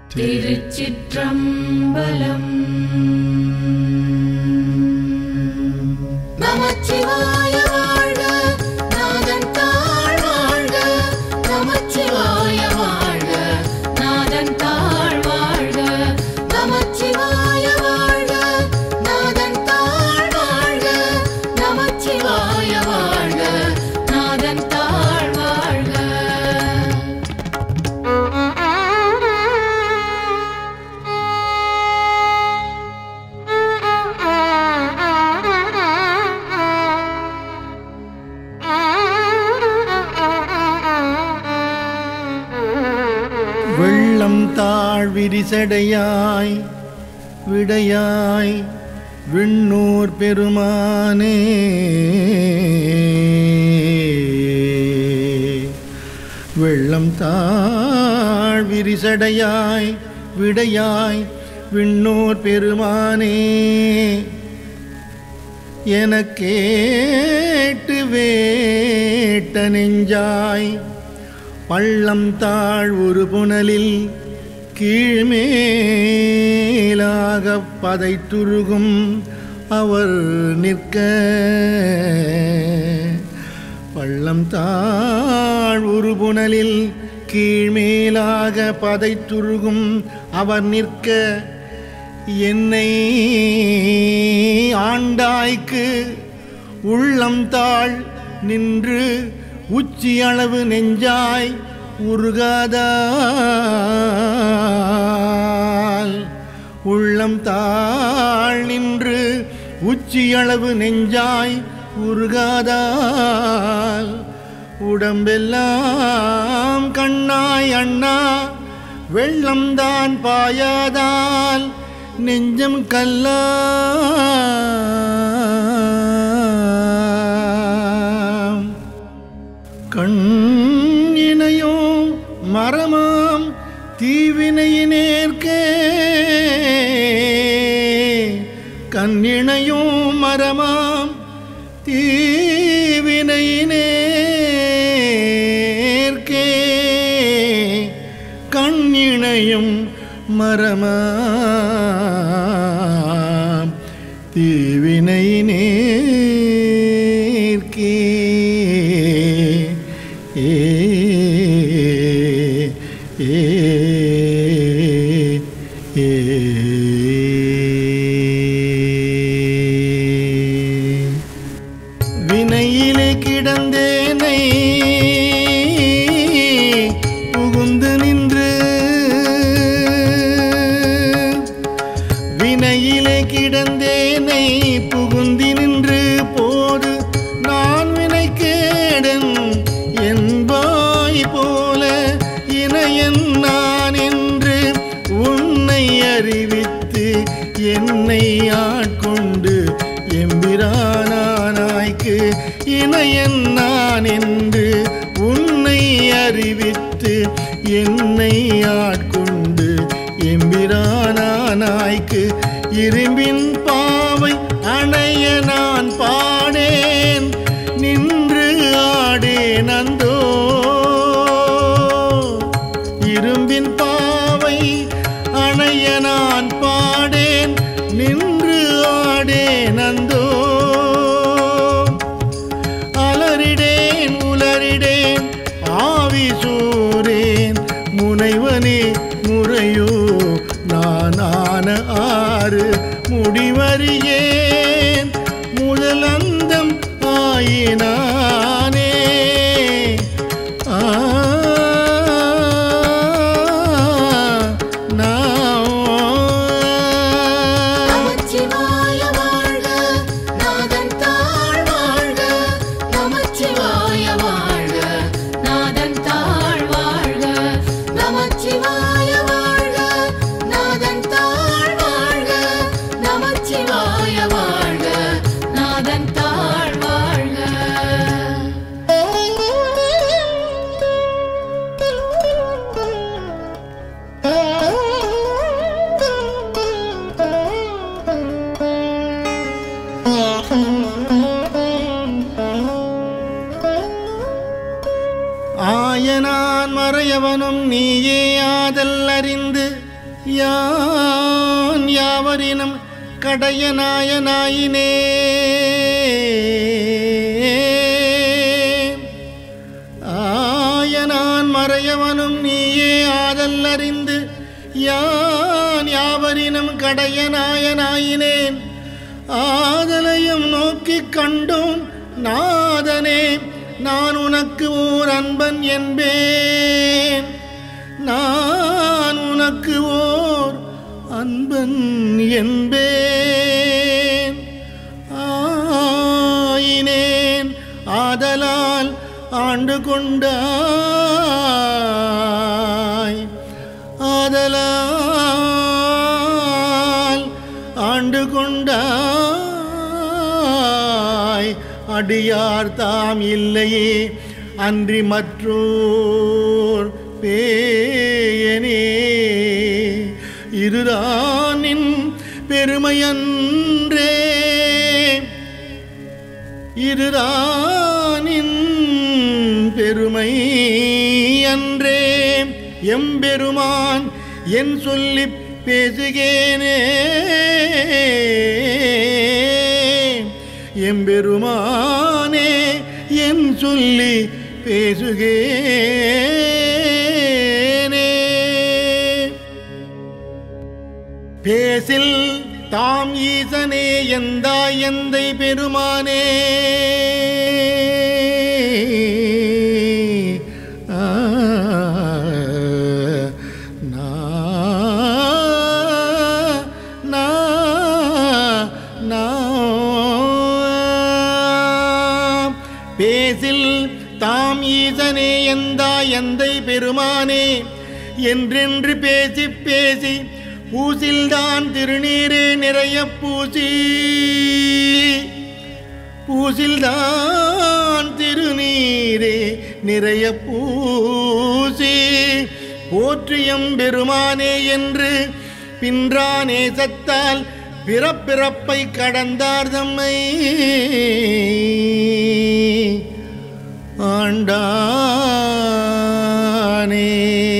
திருச்சிற்றம்பலம் நமச்சிவாய வாழ்க நாதன் தாழ் வாழ்க நமச்சிவாய வாழ்க நாதன் தாழ் வாழ்க நமச்சிவாய வாழ்க நாதன் தாழ் வாழ்க நமச்சிவாய வாழ்க நாதன் தாழ் வாழ்க வெள்ளம் தாழ் விரிசடையாய் விடையாய் விண்ணூர் பெருமானே வெள்ளம் தாழ் விரிசடையாய் விடையாய் விண்ணூர் பெருமானே எனக்கேட்டு வேட்ட நெஞ்சாய் பள்ளம் தாழ் ஒரு புனலில் கீழ்மேலாக பதைத்துருகும் அவர் நிற்க பள்ளம் தாழ் ஒரு புனலில் கீழ்மேலாக பதைத்துருகும் அவர் நிற்க என்னை ஆண்டாய்க்கு உள்ளம் தாழ் நின்று உச்சி அளவு நெஞ்சாய் உருகாதால் உள்ளம் தாழ் நின்று உச்சி அளவு நெஞ்சாய் உருகாதால் உடம்பெல்லாம் கண்ணாய் அண்ணா வெள்ளம்தான் பாயாதால் நெஞ்சம் கல்லா கண்ணினையோ மரமாம் தீவினையினேற்கே கண்ணினையோ மரமாம் தீவினையினேற்கே கண்ணிணையும் மரமாம் தீவினையினேற்கே ஏ ஏ ஏ வினையிலே கிடந்தேனை புகுந்து நின்று வினையிலே கிடந்தேனை புகுந்தி நின்று போது நான் வினை கேடன் என்பாய் போல இணையன் நான் என்று உன்னை அறிவித்து என்னை ஆட்கொண்டு எம்பிரானாய்க்கு இணையன் நான் என்று உன்னை அறிவித்து என்னை ஆட்கொண்டு எம்பிரானாய்க்கு இரும்பின் பாவை அணைய நான் பாடேன் நின்று ஆடேன் அந்தோ இரும்பின் பாவை அணைய நான் பாடேன் நின்று ஆடேன் அந்தோ அலறிடேன் உலரிடேன் ஆவி சூரேன் முனைவனே முறையோ நான் ஆன ஆறு முடிவறியேன் முதலந்தம் ஆயினானே ஆ நான் நமச்சிவாய வாழ்க நாதன் தாழ் வாழ்க நமச்சிவாய வாழ்க நாதன் தாழ் வாழ்க நமச்சிவாய வாழ்க நாதன் தாழ் வாழ்க நமச்சிவாய வாழ்க நாதன் தாழ் வாழ்க ஆயனான் மறையவனும் நீயே ஆதல் அறிந்து யான் யாவரினும் கடையநாயனாயினே ஆயனான் மறையவனும் நீயே ஆதல் அறிந்து யான் யாவரினும் கடையநாயனாயினேன் ஆதலையும் நோக்கிக் கண்டோம் நாதனே நான் உனக்கு ஓர் அன்பன் என்பேன் நான் உனக்கு ஓர் அன்பன் என்பேன் ஆயினேன் ஆதலால் ஆண்டு கொண்டாய் ஆதலால் ஆண்டு கொண்டாய் அடியார் தாம் இல்லையே அன்றி மற்றோர் பேயனே இதுதானின் பெருமையன்றே இதுதானின் பெருமை அன்றே எம்பெருமான் என் சொல்லி பேசுகேனே எம்பெருமானே என் சொல்லி பேசுகேனே பேசில் தாம் ஈசனே எந்தாய் எந்தை பெருமானே ஆ, நா, நா, நா. பேசில் தாம் ஈசனே எந்தாய் எந்தை பெருமானே என்றென்று பேசி பேசி பூசில்தான் திருநீரே நிறைய பூசி பூசில்தான் திருநீரே நிறைய பூசி போற்றியம் பெருமானே என்று பின்றானே சத்தால் பிறப்பிறப்பை கடந்தார் தம்மை ஆண்டானே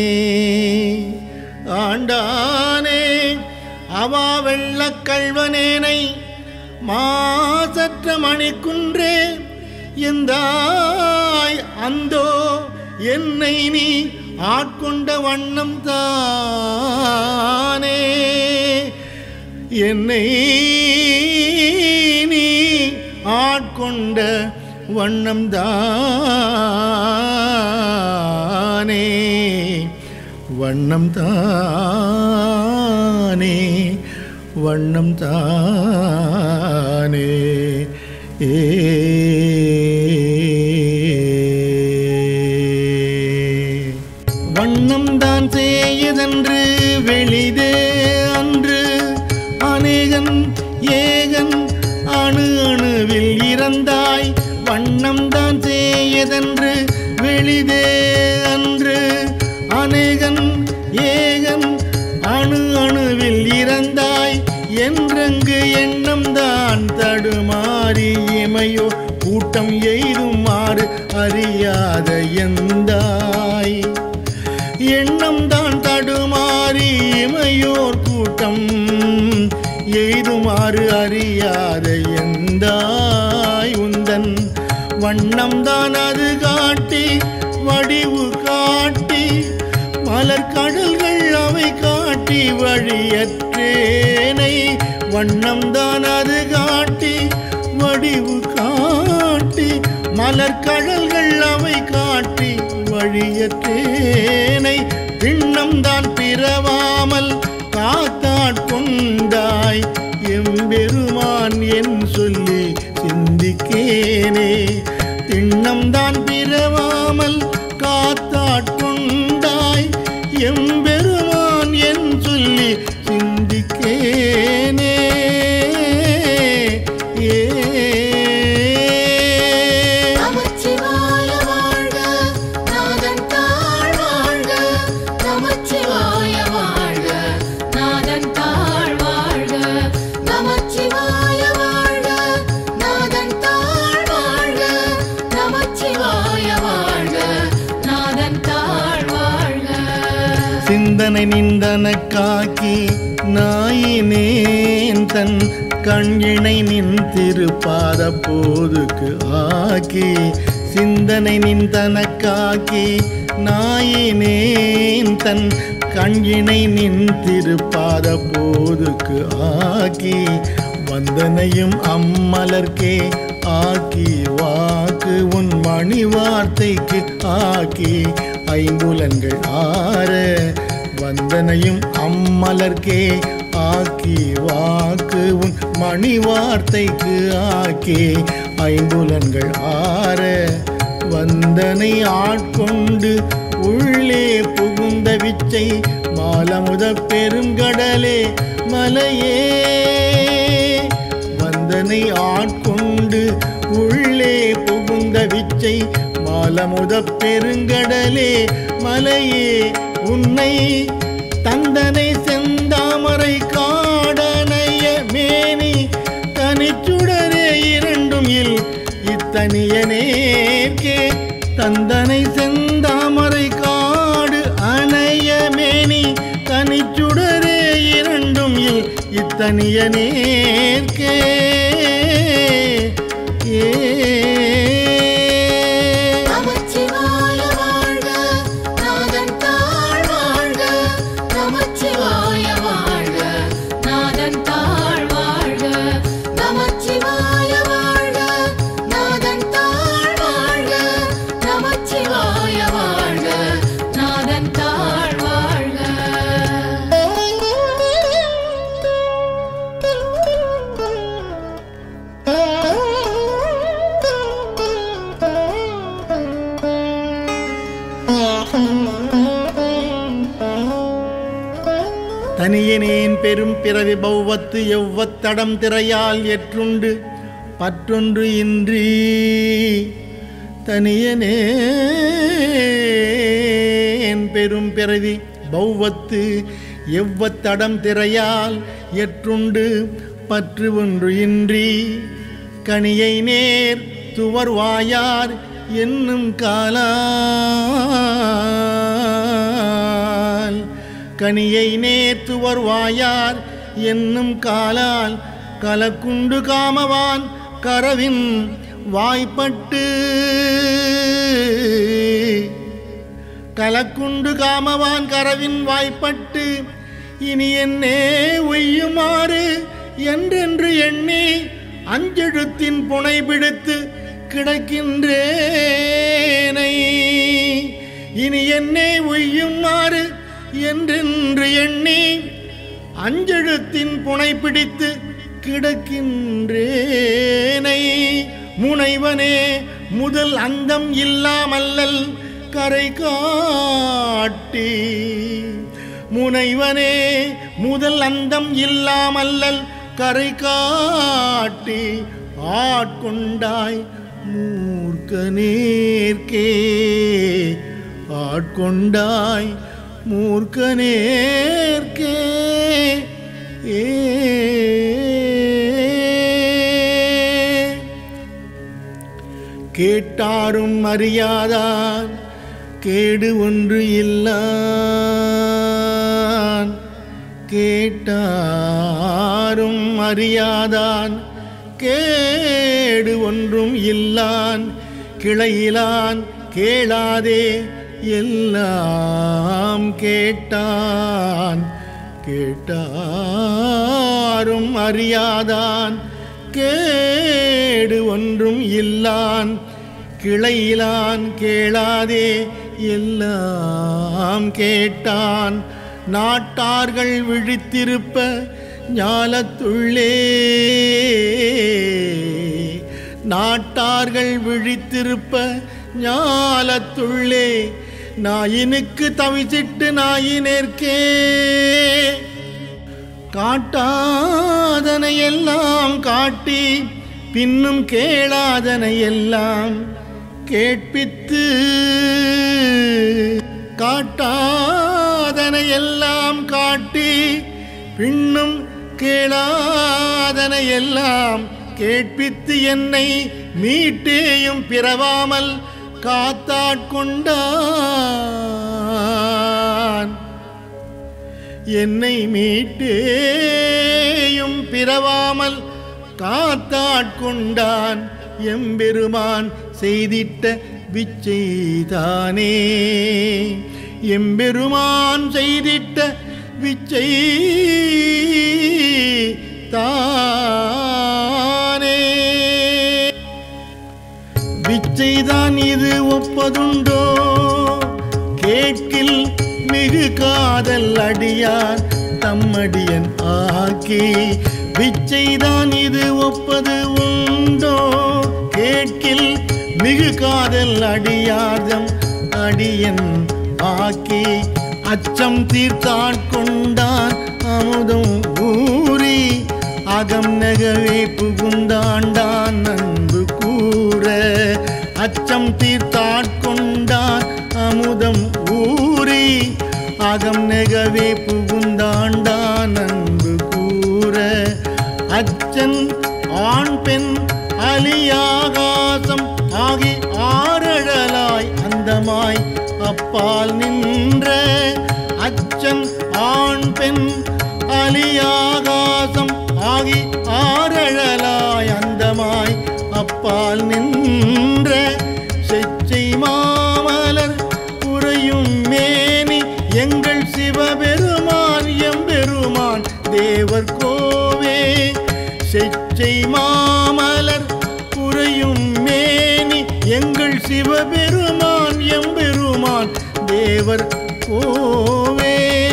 ஆண்டானே அவா வெள்ளக் கள்வனேனை மாசற்ற மணிக்குன்றே எந்தாய் அந்தோ என்னை நீ ஆட்கொண்ட வண்ணம் தானே என்னை நீ ஆட்கொண்ட வண்ணம் தானே வண்ணம் தானே வண்ணம் தானே ஏ வண்ணம் தான் செய்யதென்று வெளிதே அன்று அநேகன் ஏகன் அணு அணுவில் இறந்தாய் வண்ணம் தான் செய்யதென்று வெளிதே அன்று அநேகன் ஏகன் அணு அணுவில் இறந்தாய் என்றெங்கு எண்ணம் தான் தடுமாறி இமையோ கூட்டம் எய்துமாறு அறியாத எந்தாய் எண்ணம் தான் தடுமாறி இமையோர் கூட்டம் எய்துமாறு அறியாத எந்தாய் உந்தன் வண்ணம் தான் அது காட்டி வடிவு காட்டி மலர் கடல்கள் அவை காட்டி வழியற்றேனை வண்ணம் தான் அது காட்டி வடிவு காட்டி மலர் கடல்கள் அவை காட்டி வழியற்றேனை பின்னம் தான் பிறவாமல் காத்தாட்கொண்டாய் எம்பெருமான் என் சொல்லி சிந்திக்கேனே திண்ணம் தான் பிறவாமல் காத்தாட்கொண்டாய் எம்பெருமான் என் சொல்லி சிந்திக்கேனே ஏ நமச்சிவாய வாழ்க நாதன் தாழ் வாழ்க நமச்சிவாய வாழ்க நாதன் தாழ் வாழ்க நமச்சிவாய வாழ்க நாதன் தாழ் வாழ்க நமச்சிவாய வாழ்க சிந்தனை நின்றனக்காக்கி நாயினேன் தன் கண்ணினை நின் திருப்பாத போதுக்கு ஆக்கி சிந்தனை நின்றனக்காக்கி நாயினேன் தன் கண்ணினை நின் திருப்பாத போதுக்கு ஆக்கி வந்தனையும் அம்மலர்க்கே ஆக்கி வாக்கு உன் மணி வார்த்தைக்கு ஆக்கி ஐம்புலன்கள் ஆற வந்தனையும் அம்மலர்க்கே ஆக்கி வாக்கு உன் மணி வார்த்தைக்கு ஆக்கி ஐம்புலன்கள் ஆற வந்தனை ஆட்கொண்டு உள்ளே புகுந்த விச்சை மாலமுத பெருங்கடலே மலையே வந்தனை ஆட்கொண்டு உள்ளே புகுந்த விச்சை மாலமுத பெருங்கடலே மலையே உன்னை தந்தனை செந்தாமரை காடனைய மேனி தனிச்சுடரே இரண்டும் இல் இத்தனியனேற்கே தந்தனை செந்தாமரை காடு அணைய மேனி தனிச்சுடரே இரண்டும் இல் இத்தனியனேற்கே ஏ நமச்சிவாய வாழ்க நாதன் தாழ் வாழ்க நமச்சிவாய வாழ்க நாதன் தாழ் வாழ்க நமச்சிவாய வாழ்க நாதன் தாழ் வாழ்க நமச்சிவாய வாழ்க நாதன் தாழ் தனியனேன் பெரும் பிறவி பௌவத்து எவ்வத்தடம் திரையால் எற்றுண்டு பற்றொன்று இன்றி தனியனேன் பெரும் பிறவி பௌவத்து எவ்வத்தடம் திரையால் எற்றுண்டு பற்று ஒன்று இன்றி கனியை நேர் துவர் வாயார் என்னும் காலால் கனியை நேத்துவர் வாயார் என்னும் காலால் கலக்குண்டு காமவான் கரவின் வாய்ப்பட்டு கலக்குண்டு காமவான் கரவின் வாய்ப்பட்டு இனி என்னே ஒய்யுமாறு என்றென்று எண்ணி அஞ்செழுத்தின் புனை பிடித்து கிடக்கின்றேனை இனி என்னே ஒய்யுமாறு என்றென்று எண்ணி அஞ்செழுத்தின் புனை பிடித்து கிடக்கின்றேனை முனைவனே முதல் அந்தம் இல்லாமல்லல் கரை காட்டி முனைவனே முதல் அந்தம் இல்லாமல்லல் கரை காட்டி ஆட்கொண்டாய் மூர்க்க நேர்க்கே ஆட்கொண்டாய் மூர்க்க நேர்க்கே ஏ கேட்டாரும் அறியாதான் கேடு ஒன்று இல்லான் கேட்டாரும் அறியாதான் கேடு ஒன்றும் இல்லான் கிளையிலான் கேளாதே எல்லாம் கேட்டான் கேட்டாரும் அறியாதான் கேடு ஒன்றும் இல்லான் கிளையிலான் கேளாதே எல்லாம் கேட்டான் நாட்டார்கள் விழித்திருப்ப ஞாலத்துள்ளே நாட்டார்கள் விழித்திருப்ப ஞாலத்துள்ளே நாயினுக்கு தவிச்சிட்டு நாயினேற்கே காட்டாதனை எல்லாம் காட்டி பின்னும் கேளாதனை எல்லாம் கேட்பித்து காட்டாதனை எல்லாம் காட்டி பின்னும் கேளாதனை எல்லாம் கேட்பித்து என்னை மீட்டேயும் பிறவாமல் காத்தாட்கொண்டான் என்னை மீட்டேயும் பிறவாமல் காத்தாட்கொண்டான் எம்பெருமான் செய்திட்ட விச்சைதானே எம்பெருமான் செய்திட்ட விச்சை தானே விச்சைதான் இது ஒப்பதுண்டோ கேட்கில் மிகு காதல் அடியார் தம்மடியன் ஆக்கி விச்சைதான் இது ஒப்பது உண்டோ கேட்கில் மிகு காதல் அடியார்தம் அடியன் ஆக்கி அச்சம் தீர்த்தாட்கொண்டான் அமுதம் ஊறி அகம் நகவே புகுந்தாண்டான் அன்பு கூற அச்சம் தீர்த்தாட்கொண்டான் அமுதம் ஊறி அகம் நெகவே புகுந்தாண்டான் அன்பு கூற அச்சன் ஆண் பெண் அலியாகாசம் ஆகி ஆரழலாய் அந்தமாய் அப்பால் நின்ற அச்சன் ஆண் பெண் அலியாகாசம் ஆகி ஆரழலாய் அந்தமாய் அப்பால் நின்ற செச்சை மாமலர் புரையும் மேனி எங்கள் சிவபெருமான் எம்பெருமான் தேவர் கோவே செச்சை மாமலர் புரையும் மேனி எங்கள் சிவபெருமான் எம்பெருமான் தேவர் கோவே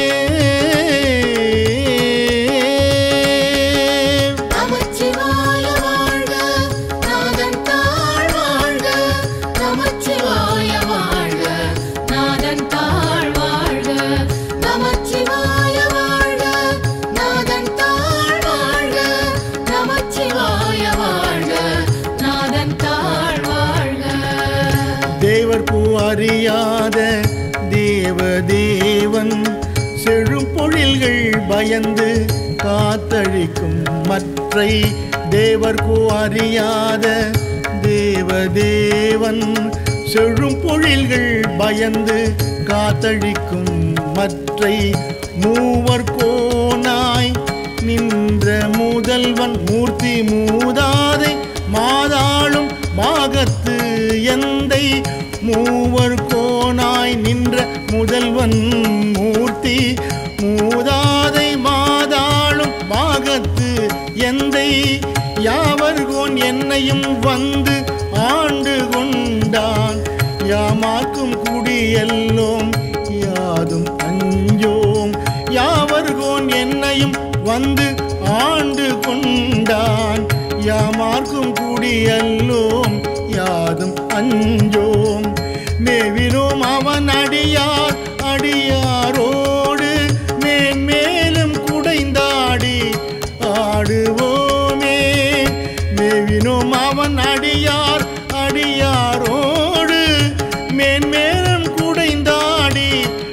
நமச்சிவாய வாழ்க நாதன் தாழ் வாழ்க நமச்சிவாய வாழ்க நாதன் தாழ் வாழ்க நமச்சிவாய வாழ்க நாதன் தாழ் வாழ்க நமச்சிவாய வாழ்க நாதன் தாழ் வாழ்க தேவர் பூ அறியாத தேவ தேவன் செழும் பொழில்கள் பயந்து காத்தழிக்கும் மற்றை தேவர் பூ அறியாத தேவ தேவன் செழும் பொழில்கள் பயந்து காத்தழிக்கும் மற்றை மூவர் கோனாய் நின்ற முதல்வன் மூர்த்தி மூதாதை மாதாளும் மாகத்து எந்தை மூவர் கோனாய் நின்ற முதல்வன் மூர்த்தி மூதாதை மாதாளும் பாகத்து எந்தை யாவர்கோன் என்னையும் வந்து ஆண்டு கொண்டான் யாமாக்கும் குடியெல்லோம் யாதும் அஞ்சோம் யாவர்கோன் என்னையும் வந்து ஆண்டு கொண்டான் யாமார்க்கும் குடியல்லோம் யாதும் அஞ்சோம் மேவிலும் அவன் அடியார் அடியாரோடு மேன்மேலும் குடைந்தாடி ஆடுவோமே மேவினும் அவன் அடியார் அடியாரோடு மேன்மேலும் குடைந்தாடி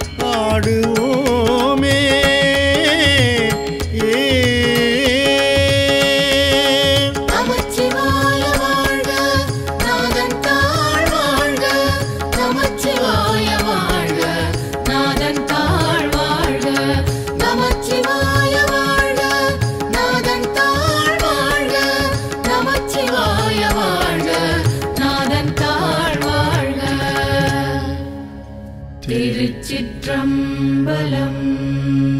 ஆடுவோமே ஏ நமச்சிவாய வாழ்க நாதன் தாழ் வாழ்க நமச்சிவாய வாழ்க நாதன் தாழ் வாழ்க நமச்சிவாய வாழ்க நாதன் தாழ் வாழ்க நமச்சிவாய வாழ்க நாதன் தாழ் வாழ்க திருச்சிற்றம்பலம்